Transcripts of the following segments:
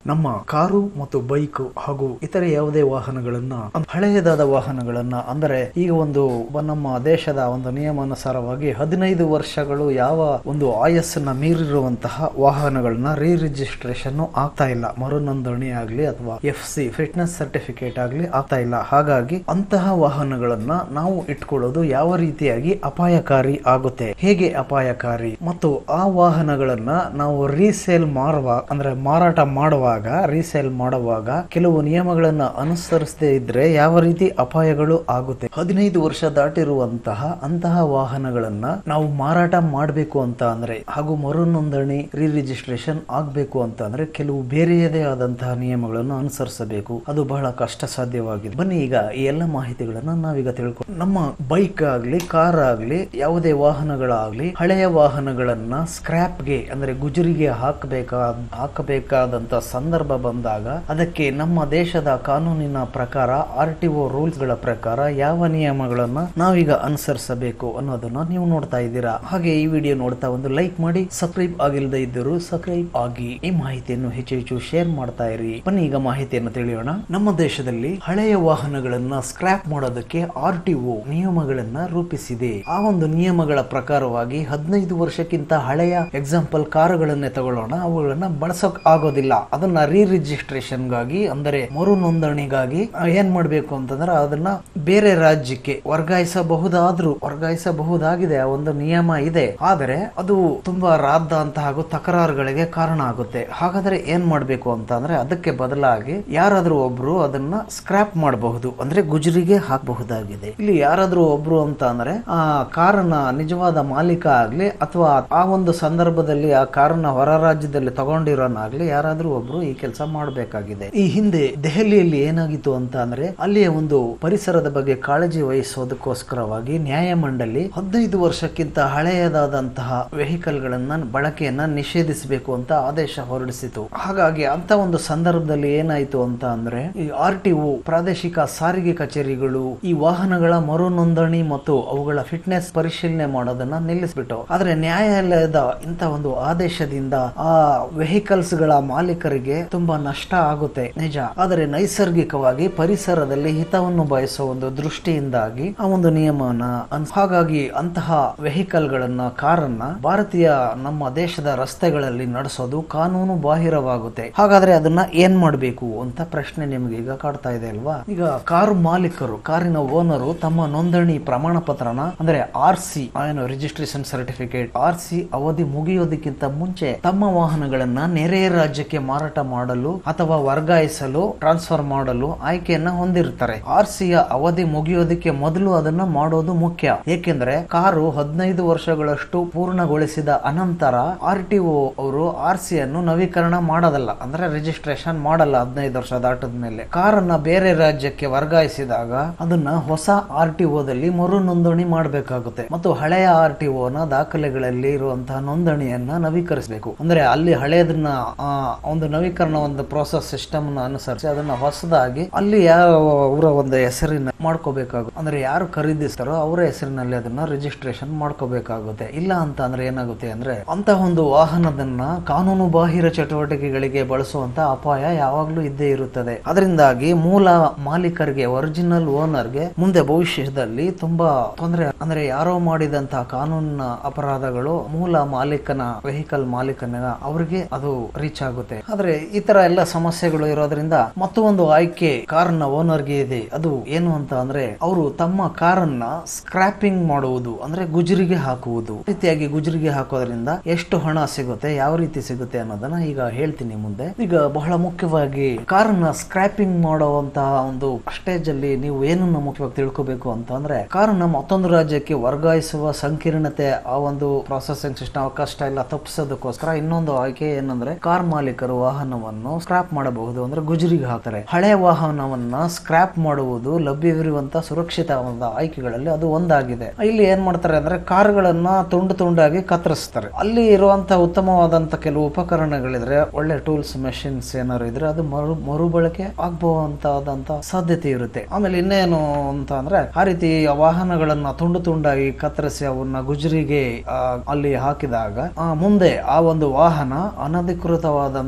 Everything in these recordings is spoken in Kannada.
ನಮ್ಮ ಕಾರು ಮತ್ತು ಬೈಕ್ ಹಾಗೂ ಇತರೆ ಯಾವುದೇ ವಾಹನಗಳನ್ನ ಹಳೆಯದಾದ ವಾಹನಗಳನ್ನ ಅಂದರೆ ಈಗ ಒಂದು ಬ- ನಮ್ಮ ದೇಶದ ಒಂದು ನಿಯಮಾನುಸಾರವಾಗಿ ಹದಿನೈದು ವರ್ಷಗಳು ಯಾವ ಒಂದು ಆಯಸ್ಸನ್ನ ಮೀರಿರುವಂತಹ ವಾಹನಗಳನ್ನ ರೀ ರಿಜಿಸ್ಟ್ರೇಷನ್ ಆಗ್ತಾ ಇಲ್ಲ ಮರುನೋಂದಣಿ ಆಗ್ಲಿ ಅಥವಾ ಎಫ್ ಸಿ ಫಿಟ್ನೆಸ್ ಸರ್ಟಿಫಿಕೇಟ್ ಆಗ್ಲಿ ಆಗ್ತಾ ಇಲ್ಲ ಹಾಗಾಗಿ ಅಂತಹ ವಾಹನಗಳನ್ನ ನಾವು ಇಟ್ಕೊಳ್ಳೋದು ಯಾವ ರೀತಿಯಾಗಿ ಅಪಾಯಕಾರಿ ಆಗುತ್ತೆ ಹೇಗೆ ಅಪಾಯಕಾರಿ ಮತ್ತು ಆ ವಾಹನಗಳನ್ನ ನಾವು ರೀಸೇಲ್ ಮಾರುವ ಅಂದ್ರೆ ಮಾರಾಟ ಮಾಡುವಾಗ ರೀಸೇಲ್ ಮಾಡುವಾಗ ಕೆಲವು ನಿಯಮಗಳನ್ನ ಅನುಸರಿಸದೇ ಇದ್ರೆ ಯಾವ ರೀತಿ ಅಪಾಯಗಳು ಆಗುತ್ತೆ ಹದಿನೈದು ವರ್ಷ ದಾಟಿರುವಂತಹ ಅಂತಹ ವಾಹನಗಳನ್ನ ನಾವು ಮಾರಾಟ ಮಾಡಬೇಕು ಅಂತ ಅಂದ್ರೆ ಹಾಗೂ ಮರು ನೋಂದಣಿ ರೀ ರಿಜಿಸ್ಟ್ರೇಷನ್ ಆಗ್ಬೇಕು ಅಂತ ಅಂದ್ರೆ ಕೆಲವು ಬೇರೆಯದೇ ಆದಂತಹ ನಿಯಮಗಳನ್ನು ಅನುಸರಿಸಬೇಕು ಅದು ಬಹಳ ಕಷ್ಟ ಸಾಧ್ಯವಾಗಿದೆ ಬನ್ನಿ ಈಗ ಈ ಎಲ್ಲ ಮಾಹಿತಿಗಳನ್ನ ನಾವೀಗ ತಿಳ್ಕೊ ನಮ್ಮ ಬೈಕ್ ಆಗ್ಲಿ ಕಾರ್ ಆಗ್ಲಿ ಯಾವುದೇ ವಾಹನಗಳಾಗ್ಲಿ ಹಳೆಯ ವಾಹನಗಳನ್ನ ಸ್ಕ್ರಾಪ್ಗೆ ಅಂದ್ರೆ ಗುಜರಿಗೆ ಹಾಕಬೇಕಾದ ಹಾಕಬೇಕಾದಂತ ಸಂದರ್ಭ ಬಂದಾಗ ಅದಕ್ಕೆ ನಮ್ಮ ದೇಶದ ಕಾನೂನಿನ ಪ್ರಕಾರ ಆರ್ ಟಿ ಒ ರೂಲ್ಸ್ ಗಳ ಪ್ರಕಾರ ಯಾವ ನಿಯಮಗಳನ್ನ ನಾವೀಗ ಅನುಸರಿಸಬೇಕು ಅನ್ನೋದನ್ನ ನೀವು ನೋಡ್ತಾ ಇದ್ದೀರಾ ಹಾಗೆ ಈ ವಿಡಿಯೋ ನೋಡ್ತಾ ಒಂದು ಲೈಕ್ ಮಾಡಿ ಸಬ್ಸ್ಕ್ರೈಬ್ ಆಗಿಲ್ಲದೆ ಇದ್ದರೂ ಸಬ್ಸ್ಕ್ರೈಬ್ ಆಗಿ ಈ ಮಾಹಿತಿಯನ್ನು ಹೆಚ್ಚು ಹೆಚ್ಚು ಶೇರ್ ಮಾಡ್ತಾ ಇರಿ ಬನ್ನಿ ಈಗ ಮಾಹಿತಿಯನ್ನು ತಿಳಿಯೋಣ ನಮ್ಮ ದೇಶದಲ್ಲಿ ಹಳೆಯ ವಾಹನಗಳನ್ನ ಸ್ಕ್ರಾಪ್ ಮಾಡೋದಕ್ಕೆ ಆರ್ ಟಿ ಒ ನಿಯಮಗಳನ್ನ ರೂಪಿಸಿದೆ ಆ ಒಂದು ನಿಯಮಗಳ ಪ್ರಕಾರವಾಗಿ ಹದಿನೈದು ವರ್ಷಕ್ಕಿಂತ ಹಳೆಯ ಎಕ್ಸಾಂಪಲ್ ಕಾರುಗಳನ್ನೇ ತಗೊಳ್ಳೋಣ ಅವುಗಳನ್ನ ಬಳಸೋಕ್ ಆಗೋದಿಲ್ಲ ಅದನ್ನ ರೀ ರಿಜಿಸ್ಟ್ರೇಷನ್ ಗಾಗಿ ಅಂದರೆ ಮರು ನೋಂದಣಿಗಾಗಿ ಆ, ಏನ್ ಮಾಡ್ಬೇಕು ಅಂತಂದ್ರೆ ಅದನ್ನ ಬೇರೆ ರಾಜ್ಯಕ್ಕೆ ವರ್ಗಾಯಿಸಬಹುದಾದ್ರೂ ವರ್ಗಾಯಿಸಬಹುದಾಗಿದೆ ಆ ಒಂದು ನಿಯಮ ಇದೆ ಆದರೆ ಅದು ತುಂಬಾ ರಾದ್ದ ಅಂತ ಹಾಗೂ ತಕರಾರುಗಳಿಗೆ ಕಾರಣ ಆಗುತ್ತೆ ಹಾಗಾದ್ರೆ ಏನ್ ಮಾಡ್ಬೇಕು ಅಂತ ಅಂದ್ರೆ ಅದಕ್ಕೆ ಬದಲಾಗಿ ಯಾರಾದ್ರೂ ಒಬ್ರು ಅದನ್ನ ಸ್ಕ್ರಾಪ್ ಮಾಡಬಹುದು ಅಂದ್ರೆ ಗುಜರಿಗೆ ಹಾಕಬಹುದಾಗಿದೆ ಇಲ್ಲಿ ಯಾರಾದ್ರೂ ಒಬ್ರು ಅಂತ ಅಂದ್ರೆ ಆ ಕಾರನ್ನ ನಿಜವಾದ ಮಾಲೀಕ ಆಗ್ಲಿ ಅಥವಾ ಆ ಒಂದು ಸಂದರ್ಭದಲ್ಲಿ ಆ ಕಾರನ್ನ ಹೊರ ರಾಜ್ಯದಲ್ಲಿ ತಗೊಂಡಿರೋನಾಗ್ಲಿ ಯಾರಾದ್ರೂ ಒಬ್ರು ಈ ಕೆಲಸ ಮಾಡಬೇಕಾಗಿದೆ ಈ ಹಿಂದೆ ದೆಹಲಿಯಲ್ಲಿ ಏನಾಗಿತ್ತು ಅಂತ ಅಂದ್ರೆ ಅಲ್ಲಿಯ ಒಂದು ಪರಿಸರದ ಬಗ್ಗೆ ಕಾಳಜಿ ವಹಿಸೋದಕ್ಕೋಸ್ಕರವಾಗಿ ನ್ಯಾಯಮಂಡಳಿ ಹದಿನೈದು ವರ್ಷಕ್ಕಿಂತ ಹಳೆಯದಾದಂತಹ ವೆಹಿಕಲ್ ಗಳನ್ನ ಬಳಕೆಯನ್ನ ನಿಷೇಧಿಸಬೇಕು ಅಂತ ಆದೇಶ ಹೊರಡಿಸಿತು ಹಾಗಾಗಿ ಅಂತ ಒಂದು ಸಂದರ್ಭದಲ್ಲಿ ಏನಾಯ್ತು ಅಂತ ಅಂದ್ರೆ ಈ ಆರ್ ಟಿ ಒ ಪ್ರಾದೇಶಿಕ ಸಾರಿಗೆ ಕಚೇರಿಗಳು ಈ ವಾಹನಗಳ ಮರು ನೋಂದಣಿ ಮತ್ತು ಅವುಗಳ ಫಿಟ್ನೆಸ್ ಪರಿಶೀಲನೆ ಮಾಡೋದನ್ನ ನಿಲ್ಲಿಸ್ಬಿಟ್ಟು ಆದ್ರೆ ನ್ಯಾಯಾಲಯದ ಇಂತ ಒಂದು ಆದೇಶದಿಂದ ಆ ವೆಹಿಕಲ್ಸ್ ಗಳ ಮಾಲೀಕರಿಗೆ ತುಂಬಾ ನಷ್ಟ ಆಗುತ್ತೆ ನಿಜ ಆದರೆ ನೈಸರ್ಗಿಕವಾಗಿ ಪರಿಸರದಲ್ಲಿ ಹಿತವನ್ನು ಬಯಸುವ ಒಂದು ದೃಷ್ಟಿಯಿಂದಾಗಿ ಆ ಒಂದು ನಿಯಮನ ಅನ್- ಹಾಗಾಗಿ ಅಂತಹ ವೆಹಿಕಲ್ ಗಳನ್ನ ಕಾರನ್ನ ಭಾರತೀಯ ನಮ್ಮ ದೇಶದ ರಸ್ತೆಗಳಲ್ಲಿ ನಡೆಸೋದು ಕಾನೂನು ಬಾಹಿರವಾಗುತ್ತೆ ಹಾಗಾದ್ರೆ ಅದನ್ನ ಏನ್ ಮಾಡಬೇಕು ಅಂತ ಪ್ರಶ್ನೆ ನಿಮ್ಗೆ ಈಗ ಕಾಡ್ತಾ ಇದೆ ಅಲ್ವಾ ಈಗ ಕಾರು ಮಾಲೀಕರು ಕಾರಿನ ಓನರು ತಮ್ಮ ನೋಂದಣಿ ಪ್ರಮಾಣ ಪತ್ರನ ಅಂದ್ರೆ ಆರ್ ಸಿ ಏನು ರಿಜಿಸ್ಟ್ರೇಷನ್ ಸರ್ಟಿಫಿಕೇಟ್ ಆರ್ ಸಿ ಅವಧಿ ಮುಗಿಯೋದಕ್ಕಿಂತ ಮುಂಚೆ ತಮ್ಮ ವಾಹನಗಳನ್ನ ನೆರೆಯ ರಾಜ್ಯಕ್ಕೆ ಮಾರಾಟ ಮಾಡಲು ಅಥವಾ ವರ್ಗಾಯಿಸಲು ಟ್ರಾನ್ಸ್ಫರ್ ಮಾಡಲು ಆಯ್ಕೆಯನ್ನ ಹೊಂದಿರ್ತಾರೆ ಆರ್ ಸಿಯ ಅವಧಿ ಮುಗಿಯೋದಕ್ಕೆ ಮೊದಲು ಅದನ್ನ ಮಾಡೋದು ಮುಖ್ಯ ಏಕೆಂದ್ರೆ ಕಾರು ಹದಿನೈದು ವರ್ಷಗಳಷ್ಟು ಪೂರ್ಣಗೊಳಿಸಿದ ಅನಂತರ ಆರ್ ಟಿ ಒ ಅವರು ಆರ್ ಸಿ ಅನ್ನು ನವೀಕರಣ ಮಾಡೋದಲ್ಲ ಅಂದ್ರೆ ರಿಜಿಸ್ಟ್ರೇಷನ್ ಮಾಡಲ್ಲ ಹದಿನೈದು ವರ್ಷ ದಾಟದ ಮೇಲೆ ಕಾರನ್ನ ಬೇರೆ ರಾಜ್ಯಕ್ಕೆ ವರ್ಗಾಯಿಸಿದಾಗ ಅದನ್ನ ಹೊಸ ಆರ್ ಟಿ ದಲ್ಲಿ ಮರು ನೋಂದಣಿ ಮಾಡಬೇಕಾಗುತ್ತೆ ಮತ್ತು ಹಳೆಯ ಆರ್ ಟಿ ನ ದಾಖಲೆಗಳಲ್ಲಿ ಇರುವಂತಹ ನೋಂದಣಿಯನ್ನ ನವೀಕರಿಸಬೇಕು ಅಂದ್ರೆ ಅಲ್ಲಿ ಹಳೆಯದನ್ನ ಆ, ಒಂದು ನವೀಕರಣ ಒಂದು ಪ್ರೋಸೆಸ್ ಸಿಸ್ಟಮ್ ಅನುಸರಿಸಿ ಅದನ್ನ ಹೊಸದಾಗಿ ಅಲ್ಲಿ ಯಾವ ಅವರ ಒಂದು ಹೆಸರಿನ ಮಾಡ್ಕೋಬೇಕಾಗುತ್ತೆ ಅಂದ್ರೆ ಯಾರು ಖರೀದಿಸ್ತಾರೋ ಅವರ ಹೆಸರಿನಲ್ಲಿ ಅದನ್ನ ರಿಜಿಸ್ಟ್ರೇಷನ್ ಮಾಡ್ಕೋಬೇಕಾಗುತ್ತೆ ಇಲ್ಲ ಅಂತ ಅಂದ್ರೆ ಏನಾಗುತ್ತೆ ಅಂದ್ರೆ ಅಂತ ಒಂದು ವಾಹನದನ್ನ ಕಾನೂನು ಬಾಹಿರ ಚಟುವಟಿಕೆಗಳಿಗೆ ಬಳಸುವಂತ ಅಪಾಯ ಯಾವಾಗ್ಲೂ ಇದ್ದೇ ಇರುತ್ತದೆ ಅದರಿಂದಾಗಿ ಮೂಲ ಮಾಲೀಕರಿಗೆ ಒರಿಜಿನಲ್ ಓನರ್ಗೆ ಮುಂದೆ ಭವಿಷ್ಯದಲ್ಲಿ ತುಂಬಾ ತೊಂದರೆ ಅಂದ್ರೆ ಯಾರೋ ಮಾಡಿದಂತಹ ಕಾನೂನಿನ ಅಪರಾಧಗಳು ಮೂಲ ಮಾಲೀಕನ ವೆಹಿಕಲ್ ಮಾಲೀಕನ ಅವರಿಗೆ ಅದು ರೀಚ್ ಆಗುತ್ತೆ ಆದ್ರೆ ಈ ತರ ಎಲ್ಲ ಸಮಸ್ಯೆಗಳು ಇರೋದ್ರಿಂದ ಮತ್ತೊಂದು ಆಯ್ಕೆ ಕಾರನ್ನ ಓನರ್ಗೆ ಇದೆ ಅದು ಏನು ಅಂತ ಅಂದ್ರೆ ಅವರು ತಮ್ಮ ಕಾರನ್ನ ಸ್ಕ್ರಾಪಿಂಗ್ ಮಾಡುವುದು ಅಂದ್ರೆ ಗುಜರಿಗೆ ಹಾಕುವುದು ಈ ರೀತಿಯಾಗಿ ಗುಜರಿಗೆ ಹಾಕೋದ್ರಿಂದ ಎಷ್ಟು ಹಣ ಸಿಗುತ್ತೆ ಯಾವ ರೀತಿ ಸಿಗುತ್ತೆ ಅನ್ನೋದನ್ನ ಈಗ ಹೇಳ್ತೀನಿ ಮುಂದೆ ಈಗ ಬಹಳ ಮುಖ್ಯವಾಗಿ ಕಾರನ್ನ ಸ್ಕ್ರಾಪಿಂಗ್ ಮಾಡುವಂತಹ ಒಂದು ಸ್ಟೇಜ್ ಅಲ್ಲಿ ನೀವು ಏನನ್ನ ಮುಖ್ಯವಾಗಿ ತಿಳ್ಕೋಬೇಕು ಅಂತ ಅಂದ್ರೆ ಕಾರನ್ನ ಮತ್ತೊಂದು ರಾಜ್ಯಕ್ಕೆ ವರ್ಗಾಯಿಸುವ ಸಂಕೀರ್ಣತೆ ಆ ಒಂದು ಪ್ರೊಸೆಸಿಂಗ್ ಸಿಸ್ಟಮ್ ಕಷ್ಟ ಎಲ್ಲ ತಪ್ಪಿಸೋದಕ್ಕೋಸ್ಕರ ಇನ್ನೊಂದು ಆಯ್ಕೆ ಏನಂದ್ರೆ ಕಾರ್ ಮಾಲೀಕರು ವಾಹನವನ್ನು ಸ್ಕ್ರಾಪ್ ಮಾಡಬಹುದು ಅಂದ್ರೆ ಗುಜರಿಗೆ ಹಾಕ್ತಾರೆ ಹಳೆ ವಾಹನವನ್ನ ಸ್ಕ್ರಾಪ್ ಮಾಡುವುದು ಲಭ್ಯವಿರುವಂತಹ ಸುರಕ್ಷಿತವಾದ ಆಯ್ಕೆಗಳಲ್ಲಿ ಅದು ಒಂದಾಗಿದೆ ಇಲ್ಲಿ ಏನ್ ಮಾಡ್ತಾರೆ ಅಂದ್ರೆ ಕಾರ್ಗಳನ್ನ ತುಂಡು ತುಂಡಾಗಿ ಕತ್ತರಿಸ್ತಾರೆ ಅಲ್ಲಿ ಇರುವಂತಹ ಉತ್ತಮವಾದಂತ ಕೆಲವು ಉಪಕರಣಗಳಿದ್ರೆ ಒಳ್ಳೆ ಟೂಲ್ಸ್ ಮೆಷಿನ್ಸ್ ಏನಾದ್ರು ಇದ್ರೆ ಅದು ಮರು ಮರುಬಳಕೆ ಆಗ್ಬಹುದಂತಾದಂತ ಸಾಧ್ಯತೆ ಇರುತ್ತೆ ಆಮೇಲೆ ಇನ್ನೇನು ಅಂತ ಅಂದ್ರೆ ಆ ರೀತಿ ವಾಹನಗಳನ್ನ ತುಂಡು ತುಂಡಾಗಿ ಕತ್ತರಿಸಿ ಅವನ್ನ ಗುಜರಿಗೆ ಆ, ಅಲ್ಲಿ ಹಾಕಿದಾಗ ಆ, ಮುಂದೆ ಆ ಒಂದು ವಾಹನ ಅನಧಿಕೃತವಾದಂತಹ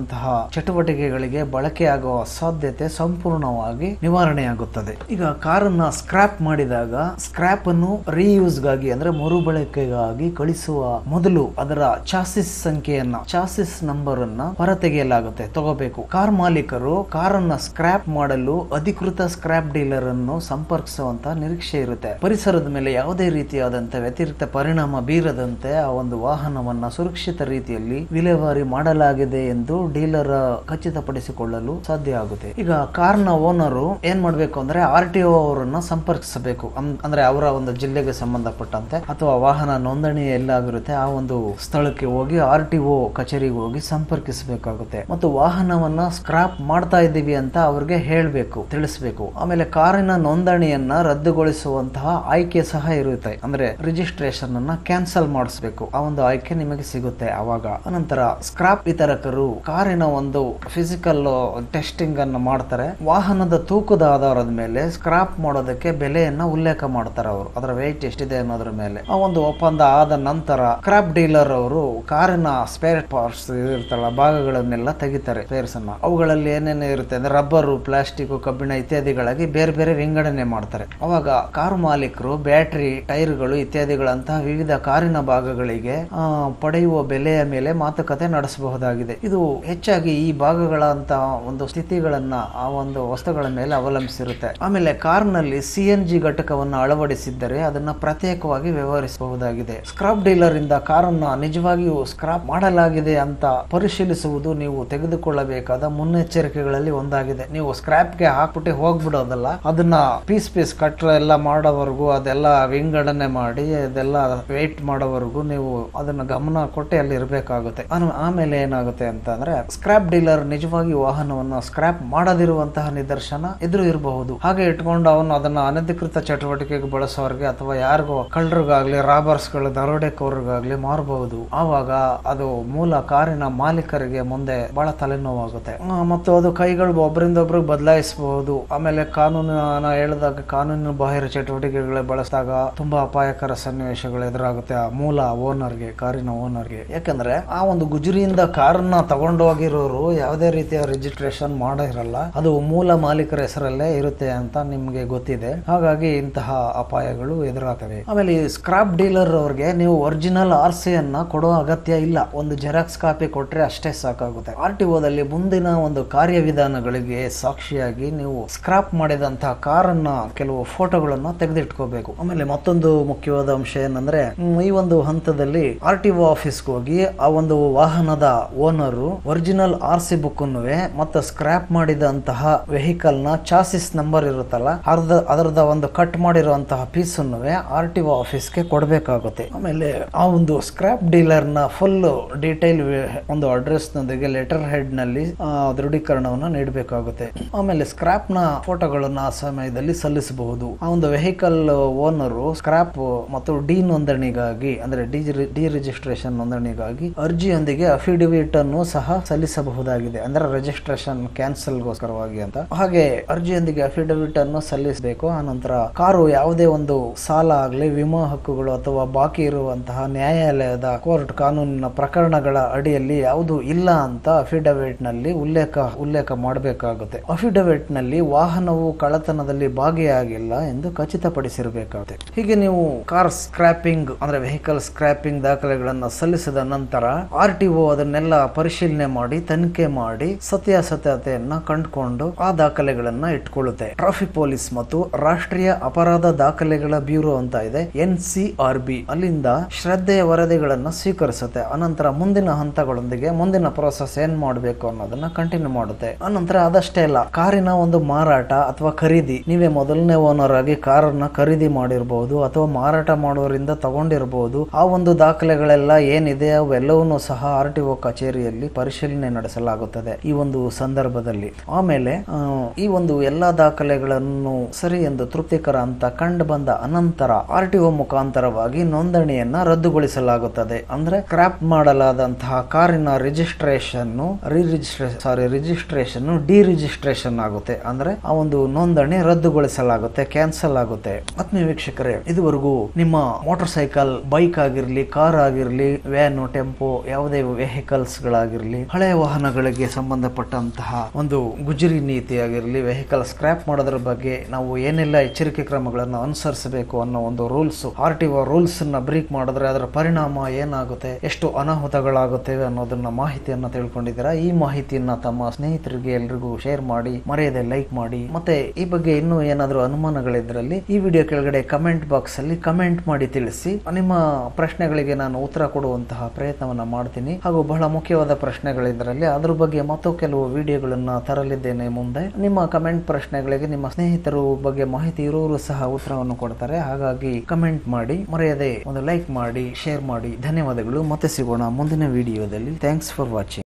ಚಟುವಟಿಕೆಗಳಿಗೆ ಬಳಕೆಯಾಗುವ ಸಾಧ್ಯತೆ ಸಂಪೂರ್ಣವಾಗಿ ನಿವಾರಣೆಯಾಗುತ್ತದೆ ಈಗ ಕಾರನ್ನ ಸ್ಕ್ರಾಪ್ ಮಾಡಿದಾಗ ಸ್ಕ್ರಾಪ್ ಅನ್ನು ರೀಯೂಸ್ ಗಾಗಿ ಅಂದ್ರೆ ಮರುಬಳಕೆಗಾಗಿ ಕಳಿಸುವ ಮೊದಲು ಅದರ ಚಾಸಿಸ್ ಸಂಖ್ಯೆಯನ್ನ ಚಾಸಿಸ್ ನಂಬರ್ ಅನ್ನ ಹೊರತೆಗೆಯಲಾಗುತ್ತೆ ತಗೋಬೇಕು ಕಾರ್ ಮಾಲೀಕರು ಕಾರನ್ನ ಸ್ಕ್ರಾಪ್ ಮಾಡಲು ಅಧಿಕೃತ ಸ್ಕ್ರಾಪ್ ಡೀಲರ್ ಅನ್ನು ಸಂಪರ್ಕಿಸುವಂತ ನಿರೀಕ್ಷೆ ಇರುತ್ತೆ ಪರಿಸರದ ಮೇಲೆ ಯಾವುದೇ ರೀತಿಯಾದಂತ ವ್ಯತಿರಿಕ್ತ ಪರಿಣಾಮ ಬೀರದಂತೆ ಆ ಒಂದು ವಾಹನವನ್ನ ಸುರಕ್ಷಿತ ರೀತಿಯಲ್ಲಿ ವಿಲೇವಾರಿ ಮಾಡಲಾಗಿದೆ ಎಂದು ಡೀಲರ್ ಖಚಿತಪಡಿಸಿಕೊಳ್ಳಲು ಸಾಧ್ಯ ಆಗುತ್ತೆ ಈಗ ಕಾರ್ನ ಓನರು ಏನ್ ಮಾಡ್ಬೇಕು ಅಂದ್ರೆ ಆರ್ ಟಿ ಒ ಅವರನ್ನ ಸಂಪರ್ಕಿಸಬೇಕು ಅಂ- ಅಂದ್ರೆ ಅವರ ಒಂದು ಜಿಲ್ಲೆಗೆ ಸಂಬಂಧಪಟ್ಟಂತೆ ಅಥವಾ ವಾಹನ ನೋಂದಣಿ ಎಲ್ಲಾಗಿರುತ್ತೆ ಆ ಒಂದು ಸ್ಥಳಕ್ಕೆ ಹೋಗಿ ಆರ್ ಟಿ ಒ ಕಚೇರಿಗೆ ಹೋಗಿ ಸಂಪರ್ಕಿಸಬೇಕಾಗುತ್ತೆ ಮತ್ತು ವಾಹನವನ್ನ ಸ್ಕ್ರಾಪ್ ಮಾಡ್ತಾ ಇದ್ದೀವಿ ಅಂತ ಅವ್ರಿಗೆ ಹೇಳ್ಬೇಕು ತಿಳಿಸ್ಬೇಕು ಆಮೇಲೆ ಕಾರಿನ ನೋಂದಣಿಯನ್ನ ರದ್ದುಗೊಳಿಸುವಂತಹ ಆಯ್ಕೆ ಸಹ ಇರುತ್ತೆ ಅಂದ್ರೆ ರಿಜಿಸ್ಟ್ರೇಷನ್ ಅನ್ನ ಕ್ಯಾನ್ಸಲ್ ಮಾಡಿಸ್ಬೇಕು ಆ ಒಂದು ಆಯ್ಕೆ ನಿಮಗೆ ಸಿಗುತ್ತೆ ಅವಾಗ ಅನಂತರ ಸ್ಕ್ರಾಪ್ ವಿತರಕರು ಕಾರಿನ ಒಂದು ಫಿಸಿಕಲ್ ಟೆಸ್ಟಿಂಗ್ ಅನ್ನು ಮಾಡ್ತಾರೆ ವಾಹನದ ತೂಕದ ಆಧಾರದ ಮೇಲೆ ಸ್ಕ್ರಾಪ್ ಮಾಡೋದಕ್ಕೆ ಬೆಲೆಯನ್ನ ಉಲ್ಲೇಖ ಮಾಡ್ತಾರೆ ಅವರು ಅದರ ವೆಯ್ಟ್ ಎಷ್ಟಿದೆ ಅನ್ನೋದ್ರ ಮೇಲೆ ಆ ಒಂದು ಒಪ್ಪಂದ ಆದ ನಂತರ ಸ್ಕ್ರಾಪ್ ಡೀಲರ್ ಅವರು ಕಾರಿನ ಸ್ಪೇರ್ ಪಾರ್ಟ್ಸ್ ಇರ್ತಲ್ಲ ಭಾಗಗಳನ್ನೆಲ್ಲ ತೆಗಿತಾರೆ ಸ್ಪೇರ್ಸ್ ಅನ್ನ ಅವುಗಳಲ್ಲಿ ಏನೇನು ಇರುತ್ತೆ ಅಂದ್ರೆ ರಬ್ಬರು ಪ್ಲಾಸ್ಟಿಕ್ ಕಬ್ಬಿಣ ಇತ್ಯಾದಿಗಳಾಗಿ ಬೇರೆ ಬೇರೆ ವಿಂಗಡಣೆ ಮಾಡ್ತಾರೆ ಅವಾಗ ಕಾರು ಮಾಲೀಕರು ಬ್ಯಾಟರಿ ಟೈರ್ಗಳು ಇತ್ಯಾದಿಗಳಂತಹ ವಿವಿಧ ಕಾರಿನ ಭಾಗಗಳಿಗೆ ಆ, ಪಡೆಯುವ ಬೆಲೆಯ ಮೇಲೆ ಮಾತುಕತೆ ನಡೆಸಬಹುದಾಗಿದೆ ಇದು ಹೆಚ್ಚಾಗಿ ಈ ಭಾಗಗಳಂತಹ ಒಂದು ಸ್ಥಿತಿಗಳನ್ನ ಆ ಒಂದು ವಸ್ತುಗಳ ಮೇಲೆ ಅವಲಂಬಿಸಿರುತ್ತೆ ಆಮೇಲೆ ಕಾರ್ನಲ್ಲಿ ಸಿ ಎನ್ ಜಿ ಘಟಕವನ್ನು ಅಳವಡಿಸಿದ್ದರೆ ಅದನ್ನ ಪ್ರತ್ಯೇಕವಾಗಿ ವ್ಯವಹರಿಸಬಹುದಾಗಿದೆ ಸ್ಕ್ರಾಪ್ ಡೀಲರ್ ಇಂದ ಕಾರನ್ನ ನಿಜವಾಗಿಯೂ ಸ್ಕ್ರಾಪ್ ಮಾಡಲಾಗಿದೆ ಅಂತ ಪರಿಶೀಲಿಸುವುದು ನೀವು ತೆಗೆದುಕೊಳ್ಳಬೇಕಾದ ಮುನ್ನೆಚ್ಚರಿಕೆಗಳಲ್ಲಿ ಒಂದಾಗಿದೆ ನೀವು ಸ್ಕ್ರಾಪ್ಗೆ ಹಾಕ್ಬಿಟ್ಟು ಹೋಗ್ಬಿಡೋದಲ್ಲ ಅದನ್ನ ಪೀಸ್ ಪೀಸ್ ಕಟ್ರ ಎಲ್ಲ ಮಾಡೋವರೆಗೂ ಅದೆಲ್ಲ ವಿಂಗಡಣೆ ಮಾಡಿ ಅದೆಲ್ಲ ವೇಟ್ ಮಾಡೋವರೆಗೂ ನೀವು ಅದನ್ನ ಗಮನ ಕೊಟ್ಟು ಅಲ್ಲಿ ಇರಬೇಕಾಗುತ್ತೆ ಆಮೇಲೆ ಏನಾಗುತ್ತೆ ಅಂತಂದ್ರೆ ಸ್ಕ್ರಾಪ್ ಡೀಲರ್ ನಿಜವಾಗಿ ವಾಹನವನ್ನು ಸ್ಕ್ರಾಪ್ ಮಾಡದಿರುವಂತಹ ನಿದರ್ಶನ ಎದುರು ಇರಬಹುದು ಹಾಗೆ ಇಟ್ಕೊಂಡು ಅವನು ಅದನ್ನ ಅನಧಿಕೃತ ಚಟುವಟಿಕೆಗೆ ಬಳಸೋರ್ಗೆ ಅಥವಾ ಯಾರಿಗೋ ಕಳ್ಳರಿಗಾಗ್ಲಿ ರಾಬರ್ಸ್ಗಳು ದರೋಡೆಕೋರ್ಗಾಗ್ಲಿ ಮಾರಬಹುದು ಆವಾಗ ಅದು ಮೂಲ ಕಾರಿನ ಮಾಲೀಕರಿಗೆ ಮುಂದೆ ಬಹಳ ತಲೆನೋವಾಗುತ್ತೆ ಆ, ಮತ್ತು ಅದು ಕೈಗಳು ಒಬ್ಬರಿಂದ ಒಬ್ರಿಗೆ ಬದಲಾಯಿಸಬಹುದು ಆಮೇಲೆ ಕಾನೂನಿನ ಹೇಳಿದಾಗ ಕಾನೂನಿನ ಬಾಹಿರ ಚಟುವಟಿಕೆಗಳು ಬಳಸಿದಾಗ ತುಂಬಾ ಅಪಾಯಕರ ಸನ್ನಿವೇಶಗಳು ಎದುರಾಗುತ್ತೆ ಆ ಮೂಲ ಓನರ್ಗೆ ಕಾರಿನ ಓನರ್ಗೆ ಯಾಕಂದ್ರೆ ಆ ಒಂದು ಗುಜರಿಯಿಂದ ಕಾರನ್ನ ತಗೊಂಡೋಗಿರೋರು ಯಾವುದೇ ರೀತಿಯ ರಿಜಿಸ್ಟ್ರೇಷನ್ ಮಾಡಿರಲ್ಲ ಅದು ಮೂಲ ಮಾಲೀಕರ ಹೆಸರಲ್ಲೇ ಇರುತ್ತೆ ಅಂತ ನಿಮ್ಗೆ ಗೊತ್ತಿದೆ ಹಾಗಾಗಿ ಇಂತಹ ಅಪಾಯಗಳು ಎದುರಾಗ್ತವೆ ಆಮೇಲೆ ಈ ಸ್ಕ್ರಾಪ್ ಡೀಲರ್ ಅವ್ರಿಗೆ ನೀವು ಒರಿಜಿನಲ್ ಆರ್ ಸಿ ಅನ್ನ ಕೊಡೋ ಅಗತ್ಯ ಇಲ್ಲ ಒಂದು ಜೆರಾಕ್ಸ್ ಕಾಪಿ ಕೊಟ್ರೆ ಅಷ್ಟೇ ಸಾಕಾಗುತ್ತೆ ಆರ್ ಟಿ ಓದಲ್ಲಿ ಮುಂದಿನ ಒಂದು ಕಾರ್ಯವಿಧಾನಗಳಿಗೆ ಸಾಕ್ಷಿಯಾಗಿ ನೀವು ಸ್ಕ್ರಾಪ್ ಮಾಡಿದಂತಹ ಕಾರನ್ನ ಕೆಲವು ಫೋಟೋಗಳನ್ನ ತೆಗೆದಿಟ್ಕೋಬೇಕು ಆಮೇಲೆ ಮತ್ತೊಂದು ಮುಖ್ಯವಾದ ಅಂಶ ಏನಂದ್ರೆ ಹ್ಮ್, ಈ ಒಂದು ಹಂತದಲ್ಲಿ ಆರ್ ಟಿ ಒ ಆಫೀಸ್ಗೆ ಹೋಗಿ ಆ ಒಂದು ವಾಹನದ owner original R C book ಮತ್ತೆ ಸ್ಕ್ರಾಪ್ ಮಾಡಿದಂತಹ ವೆಹಿಕಲ್ ನ ಚಾಸಿಸ್ ನಂಬರ್ ಇರುತ್ತಲ್ಲ ಅರ್ಧ ಅದರದ ಒಂದು ಕಟ್ ಮಾಡಿರುವಂತಹ ಪೀಸ್ ಆರ್ ಟಿ ಒ ಆಫೀಸ್ಗೆ ಕೊಡಬೇಕಾಗುತ್ತೆ ಆಮೇಲೆ ಆ ಒಂದು ಸ್ಕ್ರಾಪ್ ಡೀಲರ್ ನ ಫುಲ್ ಡೀಟೇಲ್ ಒಂದು ಅಡ್ರೆಸ್ ನೊಂದಿಗೆ ಲೆಟರ್ ಹೆಡ್ ನಲ್ಲಿ ಆ, ದೃಢೀಕರಣವನ್ನು ನೀಡಬೇಕಾಗುತ್ತೆ ಆಮೇಲೆ ಸ್ಕ್ರಾಪ್ ನ ಫೋಟೋಗಳನ್ನ ಆ ಸಮಯದಲ್ಲಿ ಸಲ್ಲಿಸಬಹುದು ಆ ಒಂದು ವೆಹಿಕಲ್ ಓನರು ಸ್ಕ್ರಾಪ್ ಮತ್ತು ಡಿ ನೋಂದಣಿಗಾಗಿ ಅಂದ್ರೆ ಡಿ ಡಿ ರಿಜಿಸ್ಟ್ರೇಷನ್ ನೋಂದಣಿಗಾಗಿ ಅರ್ಜಿಯೊಂದಿಗೆ ಅಫಿಡವಿಟ್ ಅನ್ನು ಸಹ ಸಲ್ಲಿಸಬಹುದಾಗಿದೆ ಅಂದ್ರೆ ರಿಜಿಸ್ಟ್ರೇಷನ್ ಕ್ಯಾನ್ಸಲ್ಗೋಸ್ಕರವಾಗಿ ಅಂತ ಹಾಗೆ ಅರ್ಜಿಯೊಂದಿಗೆ ಅಫಿಡವಿಟ್ ಅನ್ನು ಸಲ್ಲಿಸಬೇಕು ಆನಂತರ ಕಾರು ಯಾವುದೇ ಒಂದು ಸಾಲ ಆಗಲಿ ವಿಮಾ ಹಕ್ಕುಗಳು ಅಥವಾ ಬಾಕಿ ಇರುವಂತಹ ನ್ಯಾಯಾಲಯದ ಕೋರ್ಟ್ ಕಾನೂನಿನ ಪ್ರಕರಣಗಳ ಅಡಿಯಲ್ಲಿ ಯಾವುದು ಇಲ್ಲ ಅಂತ ಅಫಿಡವಿಟ್ ನಲ್ಲಿ ಉಲ್ಲೇಖ ಉಲ್ಲೇಖ ಮಾಡಬೇಕಾಗುತ್ತೆ ಅಫಿಡವಿಟ್ ನಲ್ಲಿ ವಾಹನವು ಕಳ್ಳತನದಲ್ಲಿ ಭಾಗಿಯಾಗಿಲ್ಲ ಎಂದು ಖಚಿತಪಡಿಸಿರಬೇಕಾಗುತ್ತೆ ಹೀಗೆ ನೀವು ಕಾರ್ ಸ್ಕ್ರಾಪಿಂಗ್ ಅಂದ್ರೆ ವೆಹಿಕಲ್ ಸ್ಕ್ರಾಪಿಂಗ್ ದಾಖಲೆಗಳನ್ನು ಸಲ್ಲಿಸಿದ ನಂತರ ಆರ್ ಟಿ ಒ ಅದನ್ನೆಲ್ಲ ಪರಿಶೀಲನೆ ಮಾಡಿ ತನಿಖೆ ಮಾಡಿ ಸತ್ಯಾಸತ್ಯತೆಯನ್ನ ಕಂಡುಕೊಂಡು ಆ ದಾಖಲೆಗಳನ್ನ ಇಟ್ಕೊಳ್ಳುತ್ತೆ ಟ್ರಾಫಿಕ್ ಪೊಲೀಸ್ ಮತ್ತು ರಾಷ್ಟ್ರೀಯ ಅಪರಾಧ ದಾಖಲೆಗಳ ಬ್ಯೂರೋ ಅಂತ ಇದೆ ಎನ್ ಸಿ ಆರ್ ಬಿ ಅಲ್ಲಿಂದ ಶ್ರದ್ಧೆಯ ವರದಿಗಳನ್ನ ಸ್ವೀಕರಿಸುತ್ತೆ ಅನಂತರ ಮುಂದಿನ ಹಂತಗಳೊಂದಿಗೆ ಮುಂದಿನ ಪ್ರೋಸೆಸ್ ಏನ್ ಮಾಡಬೇಕು ಅನ್ನೋದನ್ನ ಕಂಟಿನ್ಯೂ ಮಾಡುತ್ತೆ ಅನಂತರ ಅದಷ್ಟೇ ಅಲ್ಲ ಕಾರಿನ ಒಂದು ಮಾರಾಟ ಅಥವಾ ಖರೀದಿ ನೀವೇ ಮೊದಲನೇ ಓನರ್ ಆಗಿ ಕಾರನ್ನ ಖರೀದಿ ಮಾಡಿರಬಹುದು ಅಥವಾ ಮಾರಾಟ ಮಾಡೋರಿಂದ ತಗೊಂಡಿರಬಹುದು ಆ ಒಂದು ದಾಖಲೆಗಳೆಲ್ಲ ಏನಿದೆ ಅವೆಲ್ಲವನ್ನೂ ಸಹ ಆರ್ ಟಿ ಒ ಕಚೇರಿಯಲ್ಲಿ ಪರಿಶೀಲನೆ ನಡೆಸಲಾಗುತ್ತದೆ ಈ ಒಂದು ಸಂದರ್ಭದಲ್ಲಿ ಆಮೇಲೆ ಆ, ಈ ಒಂದು ಎಲ್ಲಾ ದಾಖಲೆಗಳನ್ನು ಸರಿ ಎಂದು ತೃಪ್ತಿಕರ ಅಂತ ಕಂಡು ಬಂದ ಅನಂತರ ಆರ್ ಟಿ ಒ ಮುಖಾಂತರವಾಗಿ ನೋಂದಣಿಯನ್ನ ರದ್ದುಗೊಳಿಸಲಾಗುತ್ತದೆ ಅಂದ್ರೆ ಸ್ಕ್ರಾಪ್ ಮಾಡಲಾದಂತಹ ಕಾರಿನ registration sorry registration de registration ಆಗುತ್ತೆ ಅಂದ್ರೆ ಆ ಒಂದು ನೋಂದಣಿ ರದ್ದುಗೊಳಿಸಲಾಗುತ್ತೆ ಕ್ಯಾನ್ಸಲ್ ಆಗುತ್ತೆ ಆತ್ಮೀಯ ವೀಕ್ಷಕರೇ ಇದುವರೆಗೂ ನಿಮ್ಮ ಮೋಟಾರ್ ಸೈಕಲ್ ಬೈಕ್ ಆಗಿರ್ಲಿ ಕಾರ್ ಆಗಿರ್ಲಿ ವ್ಯಾನ್ ಟೆಂಪೋ ಯಾವುದೇ ವೆಹಿಕಲ್ಸ್ ಗಳಾಗಿರ್ಲಿ ಹಳೆಯ ವಾಹನ ವಾಹನಗಳಿಗೆ ಸಂಬಂಧಪಟ್ಟಂತಹ ಒಂದು ಗುಜರಿ ನೀತಿ ಆಗಿರಲಿ ವೆಹಿಕಲ್ ಸ್ಕ್ರಾಪ್ ಮಾಡೋದ್ರ ಬಗ್ಗೆ ನಾವು ಏನೆಲ್ಲ ಎಚ್ಚರಿಕೆ ಕ್ರಮಗಳನ್ನು ಅನುಸರಿಸಬೇಕು ಅನ್ನೋ ಒಂದು ರೂಲ್ಸ್ ಆರ್ ಟಿ ರೂಲ್ಸ್ ನ ಬ್ರೇಕ್ ಮಾಡಿದ್ರೆ ಅದರ ಪರಿಣಾಮ ಏನಾಗುತ್ತೆ ಎಷ್ಟು ಅನಾಹುತಗಳಾಗುತ್ತವೆ ಅನ್ನೋದನ್ನ ಮಾಹಿತಿಯನ್ನ ತಿಳ್ಕೊಂಡಿದ್ದೀರಾ ಈ ಮಾಹಿತಿಯನ್ನ ತಮ್ಮ ಸ್ನೇಹಿತರಿಗೆ ಎಲ್ರಿಗೂ ಶೇರ್ ಮಾಡಿ ಮರೆಯದೆ ಲೈಕ್ ಮಾಡಿ ಮತ್ತೆ ಈ ಬಗ್ಗೆ ಇನ್ನೂ ಏನಾದರೂ ಅನುಮಾನಗಳಿದ್ರಲ್ಲಿ ಈ ವಿಡಿಯೋ ಕೆಳಗಡೆ ಕಮೆಂಟ್ ಬಾಕ್ಸ್ ಅಲ್ಲಿ ಕಮೆಂಟ್ ಮಾಡಿ ತಿಳಿಸಿ ನಿಮ್ಮ ಪ್ರಶ್ನೆಗಳಿಗೆ ನಾನು ಉತ್ತರ ಕೊಡುವಂತಹ ಪ್ರಯತ್ನವನ್ನ ಮಾಡ್ತೀನಿ ಹಾಗೂ ಬಹಳ ಮುಖ್ಯವಾದ ಪ್ರಶ್ನೆಗಳಿದ್ರಲ್ಲಿ ಅದ್ರ ಬಗ್ಗೆ ಮತ್ತು ಕೆಲವು ವಿಡಿಯೋಗಳನ್ನ ತರಲಿದ್ದೇನೆ ಮುಂದೆ ನಿಮ್ಮ ಕಮೆಂಟ್ ಪ್ರಶ್ನೆಗಳಿಗೆ ನಿಮ್ಮ ಸ್ನೇಹಿತರು ಬಗ್ಗೆ ಮಾಹಿತಿ ಇರೋರು ಸಹ ಉತ್ತರವನ್ನು ಕೊಡ್ತಾರೆ ಹಾಗಾಗಿ ಕಮೆಂಟ್ ಮಾಡಿ ಮರೆಯದೆ ಒಂದು ಲೈಕ್ ಮಾಡಿ ಶೇರ್ ಮಾಡಿ ಧನ್ಯವಾದಗಳು ಮತ್ತೆ ಸಿಗೋಣ ಮುಂದಿನ ವಿಡಿಯೋದಲ್ಲಿ ಥ್ಯಾಂಕ್ಸ್ ಫಾರ್ ವಾಚಿಂಗ್